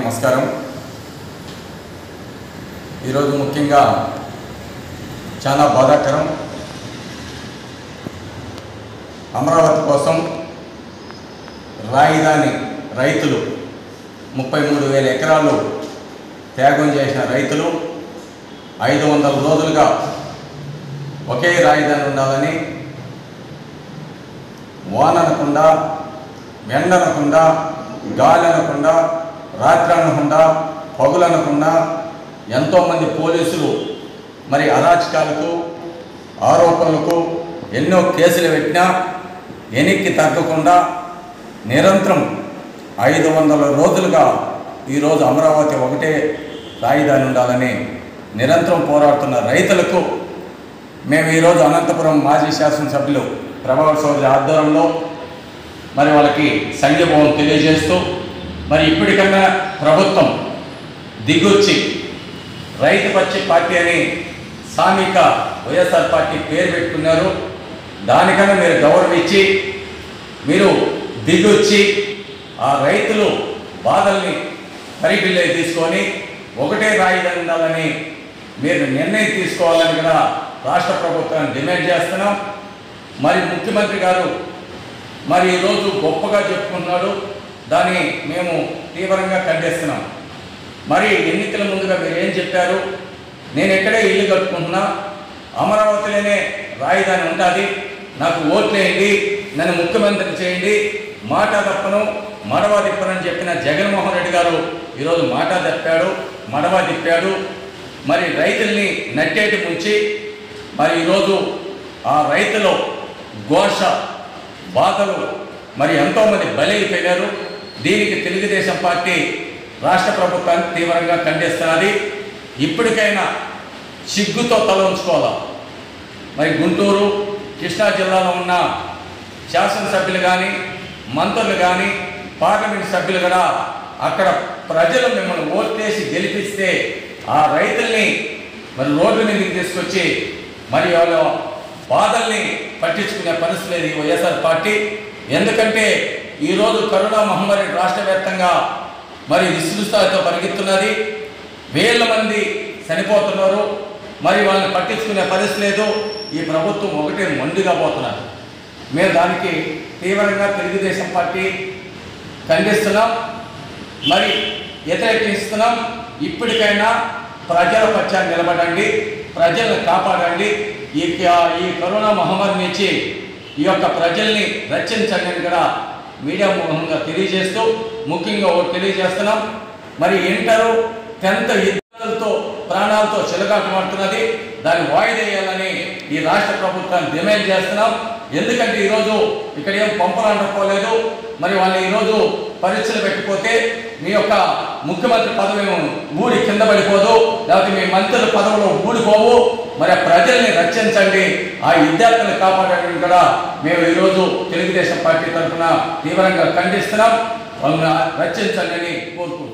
నమస్కారం ఈరోజు ముఖ్యంగా చాలా బాధాకరం అమరావతి కోసం రాయిదాని రైతులు ముప్పై మూడు వేల ఎకరాలు త్యాగం చేసిన రైతులు ఐదు వందల రోజులుగా ఒకే రాయిదాని ఉండాలని వాన అనకుండా ఎండ అనకుండా గాలి అనకుండా రాత్రి అనకుండా పగులు అనకుండా ఎంతోమంది పోలీసులు మరి అరాచకాలకు ఆరోపణలకు ఎన్నో కేసులు పెట్టినా వెనక్కి తగ్గకుండా నిరంతరం ఐదు వందల రోజులుగా ఈరోజు అమరావతి ఒకటే రాజధాని ఉండాలని నిరంతరం పోరాడుతున్న రైతులకు మేము ఈరోజు అనంతపురం మాజీ శాసనసభ్యులు ప్రభావ చౌదరి ఆధ్వర్యంలో మరి వాళ్ళకి సంఘీభావం తెలియజేస్తూ మరి ఇప్పటికన్నా ప్రభుత్వం దిగొచ్చి రైతు పక్షి పార్టీ అని సామిక వైఎస్ఆర్ పార్టీ పేరు పెట్టుకున్నారు దానికన్నా మీరు గౌరవం ఇచ్చి మీరు దిగొచ్చి ఆ రైతులు బాధల్ని పరిగిల్లే తీసుకొని ఒకటే రాయిదని ఉండాలని మీరు నిర్ణయం తీసుకోవాలని కూడా రాష్ట్ర ప్రభుత్వాన్ని డిమాండ్ చేస్తున్నాం మరి ముఖ్యమంత్రి గారు మరి ఈరోజు గొప్పగా చెప్పుకుంటున్నాడు దాన్ని మేము తీవ్రంగా ఖండిస్తున్నాం మరి ఎన్నికల ముందుగా మీరు ఏం చెప్పారు నేను ఎక్కడే ఇల్లు కట్టుకుంటున్నా అమరావతిలోనే రాజధాని ఉంటుంది నాకు ఓట్లేయండి నన్ను ముఖ్యమంత్రి చేయండి మాట తప్పను మడవ తిప్పనని చెప్పిన జగన్మోహన్ రెడ్డి గారు ఈరోజు మాట తప్పాడు మడవ తిప్పాడు మరి రైతుల్ని నట్టేటి ముంచి మరి ఈరోజు ఆ రైతులు ఘోష బాధలు మరి ఎంతోమంది బలైపోయారు దీనికి తెలుగుదేశం పార్టీ రాష్ట్ర ప్రభుత్వాన్ని తీవ్రంగా ఖండిస్తున్నది ఇప్పటికైనా సిగ్గుతో తల ఉంచుకోవాలా మరి గుంటూరు కృష్ణా జిల్లాలో ఉన్న శాసనసభ్యులు కానీ మంత్రులు కానీ పార్లమెంట్ సభ్యులు కూడా అక్కడ ప్రజలు మిమ్మల్ని ఓట్లేసి గెలిపిస్తే ఆ రైతుల్ని మరి రోడ్డు మీదకి తీసుకొచ్చి మరి వాళ్ళ బాధల్ని పట్టించుకునే పరిస్థితి లేదు ఈ వైఎస్ఆర్ పార్టీ ఎందుకంటే ఈరోజు కరోనా మహమ్మారి రాష్ట్ర వ్యాప్తంగా మరి విస్తృతాలతో పరిగెత్తున్నది వేల మంది చనిపోతున్నారు మరి వాళ్ళని పట్టించుకునే పరిస్థితి లేదు ఈ ప్రభుత్వం ఒకటే మొండిగా పోతున్నారు మేము దానికి తీవ్రంగా తెలుగుదేశం పార్టీ ఖండిస్తున్నాం మరి వ్యతిరేకిస్తున్నాం ఇప్పటికైనా ప్రజల పక్షాన్ని నిలబడండి ప్రజలను కాపాడండి ఈ ఈ కరోనా మహమ్మారి నుంచి ఈ యొక్క ప్రజల్ని రక్షించండి అని కూడా మీడియా మూలంగా తెలియజేస్తూ ముఖ్యంగా ఒకటి తెలియజేస్తున్నాం మరి ఇంటరు టెన్త్ విద్యార్థులతో ప్రాణాలతో చిలగాటమాడుతున్నది దాన్ని వాయిదేయాలని ఈ రాష్ట్ర ప్రభుత్వాన్ని డిమాండ్ చేస్తున్నాం ఎందుకంటే ఈరోజు ఇక్కడ ఏం పంపరాకపోలేదు మరి వాళ్ళు ఈరోజు పరీక్షలు పెట్టిపోతే మీ యొక్క ముఖ్యమంత్రి పదవి ఊడి కింద పడిపోదు లేకపోతే మీ మంత్రుల పదవులు ఊడిపోవు మరి ఆ ప్రజల్ని రక్షించండి ఆ విద్యార్థులను కాపాడడానికి కూడా మేము ఈరోజు తెలుగుదేశం పార్టీ తరఫున తీవ్రంగా ఖండిస్తున్నాం వాళ్ళని రక్షించండి అని కోరుకుంటున్నాం